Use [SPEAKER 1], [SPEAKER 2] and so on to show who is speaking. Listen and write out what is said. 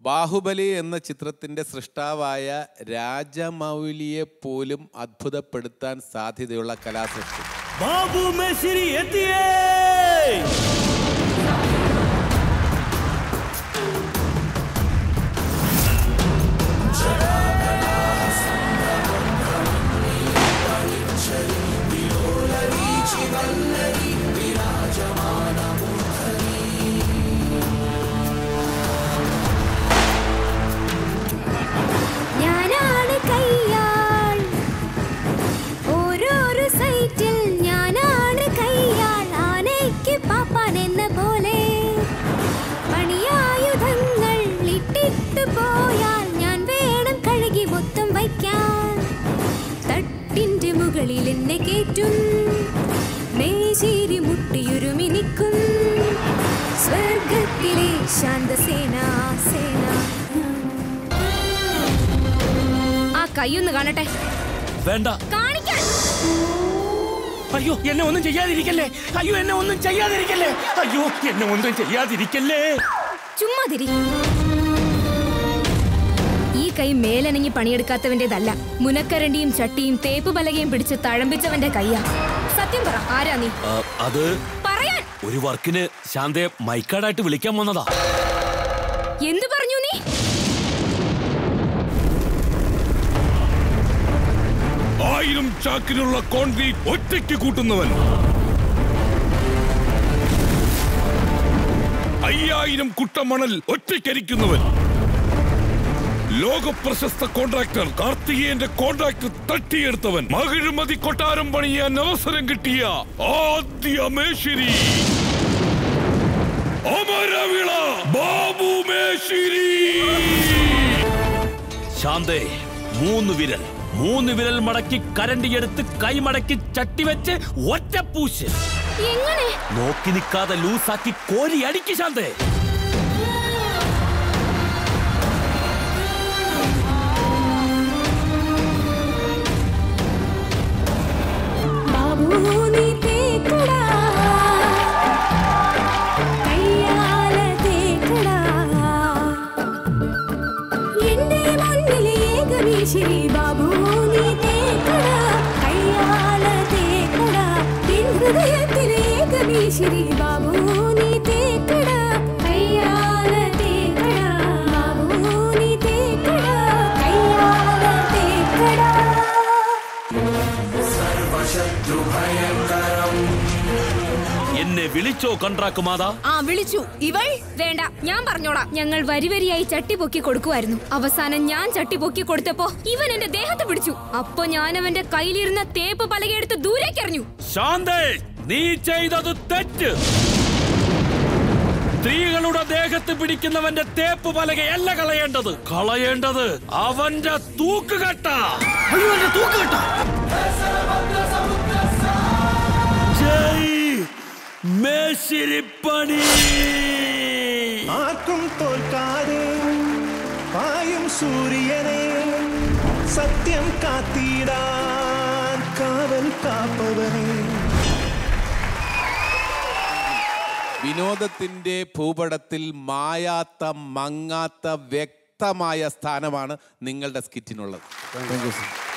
[SPEAKER 1] ബാഹുബലി എന്ന ചിത്രത്തിന്റെ സൃഷ്ടാവായ രാജമൗലിയെ പോലും അത്ഭുതപ്പെടുത്താൻ സാധ്യതയുള്ള കലാസൃഷ്ടി
[SPEAKER 2] ബാബു മേശിരി എത്തിയേ
[SPEAKER 3] ഞാനാണ് കയ്യാൾ ഓരോരോ സൈറ്റിൽ ഞാനാണ് കയ്യാൾ ആനയ്ക്ക് പാപ്പാൻ എന്ന പോലെ പണിയായുധങ്ങൾ ഇട്ടിട്ട് പോയാൽ ഞാൻ വേണം കഴുകി മൊത്തം വയ്ക്കാൻ തട്ടിന്റെ മുകളിൽ എന്നെ കേറ്റും മേശേരി മുട്ടിയുരുമി നിൽക്കും സ്വർഗത്തിലെ ശാന്തസേന സേന ആ കൈയൊന്ന് കാണട്ടെ
[SPEAKER 2] വേണ്ട
[SPEAKER 3] കാണിക്കാൻ
[SPEAKER 2] അയ്യോ എന്നെ ഒന്നും ചെയ്യാതിരിക്കല്ലേ അയ്യോ എന്നെ ഒന്നും ചെയ്യാതിരിക്കല്ലേ അയ്യോ എന്നെ ഒന്നും ചെയ്യാതിരിക്കല്ലേ
[SPEAKER 3] ചുമ്മാ തിരി ഈ കൈ മേലനങ്ങി പണിയെടുക്കാത്തവന്റേതല്ല മുനക്കരണ്ടിയും ചട്ടിയും തേപ്പ് പലകയും പിടിച്ച് തഴമ്പിച്ചവന്റെ കയ്യാ സത്യം പറ ആരാ നീ
[SPEAKER 2] ആ, അത്
[SPEAKER 3] പറയാൻ
[SPEAKER 2] ഒരു വർക്കിന് ശാന്തയെ മൈക്കാടായിട്ട് വിളിക്കാൻ വന്നതാ
[SPEAKER 3] എന്തു പറഞ്ഞു നീ
[SPEAKER 4] ആയിരം ചാക്കിനുള്ള കോൺക്രീറ്റ് ഒറ്റയ്ക്ക് കൂട്ടുന്നവൻ അയ്യായിരം കുട്ടമണൽ ഒറ്റയ്ക്കരിക്കുന്നവൻ ലോക പ്രശസ്ത കോൺട്രാക്ടർ കാർത്തികേയന്റെ കോൺട്രാക്ട് തട്ടിയെടുത്തവൻ മകിഴ്മതി കൊട്ടാരം പണിയാൻ അവസരം കിട്ടിയ ആദ്യ മേശിരി അമരവിള ബാബു മേശിരി
[SPEAKER 2] ശാന്തേ മൂന്ന് വിരൽ മൂന്ന് വിരൽ മടക്കി കരണ്ടിയെടുത്ത് കൈ മടക്കി ചട്ടി വെച്ച് ഒറ്റപ്പൂശ്
[SPEAKER 3] എങ്ങനെ
[SPEAKER 2] നോക്കി നിൽക്കാതെ ലൂസാക്കി കോരി അടിക്ക് ശാന്തേ
[SPEAKER 3] ബാബു നീ തേക്കടാ കയ്യാല തേക്കടാ എന്റെ മുന്നിലെ ഏകവീശിരി ബാബു നീ തേക്കടാ കയ്യാല തേക്കടാ എൻ ഹൃദയത്തിലെ ഏകവീശിരി ബാബു നീ തേക്കടാ കയ്യാല തേക്കടാ ബാബു നീ തേക്കടാ കയ്യാല തേക്കടാ
[SPEAKER 2] എന്നെ വിളിച്ചോ കൺട്രാക്ക് മാതാ
[SPEAKER 3] ആ വിളിച്ചു ഇവൾ വേണ്ട ഞാൻ പറഞ്ഞോളാം ഞങ്ങൾ വരി വരിയായി ചട്ടി പൊക്കി കൊടുക്കുമായിരുന്നു അവസാനം ഞാൻ ചട്ടി പൊക്കി കൊടുത്തപ്പോ ഇവൻ എന്റെ ദേഹത്ത് പിടിച്ചു അപ്പൊ ഞാൻ അവന്റെ കയ്യിലിരുന്ന തേപ്പ് പലകയെടുത്ത് ദൂരേക്ക് എറിഞ്ഞു
[SPEAKER 2] ശാന്തേ നീ ചെയ്തത് തെറ്റ് സ്ത്രീകളുടെ ദേഹത്ത് പിടിക്കുന്നവന്റെ തേപ്പ് പലകയല്ല കളയേണ്ടത് കളയേണ്ടത് അവന്റെ തൂക്കുകെട്ട അയ്യോ എന്റെ തൂക്കുകെട്ട ജയ് മേശിരിപ്പണി
[SPEAKER 5] ആർക്കും തോൽക്കാതെ പായും സൂര്യനെ സത്യം കാത്തിടാൻ കാവൽ കാപ്പവനെ
[SPEAKER 1] വിനോദത്തിന്റെ ഭൂപടത്തിൽ മായാത്ത മങ്ങാത്ത വ്യക്തമായ സ്ഥാനമാണ് നിങ്ങളുടെ സ്കിറ്റിനുള്ളത്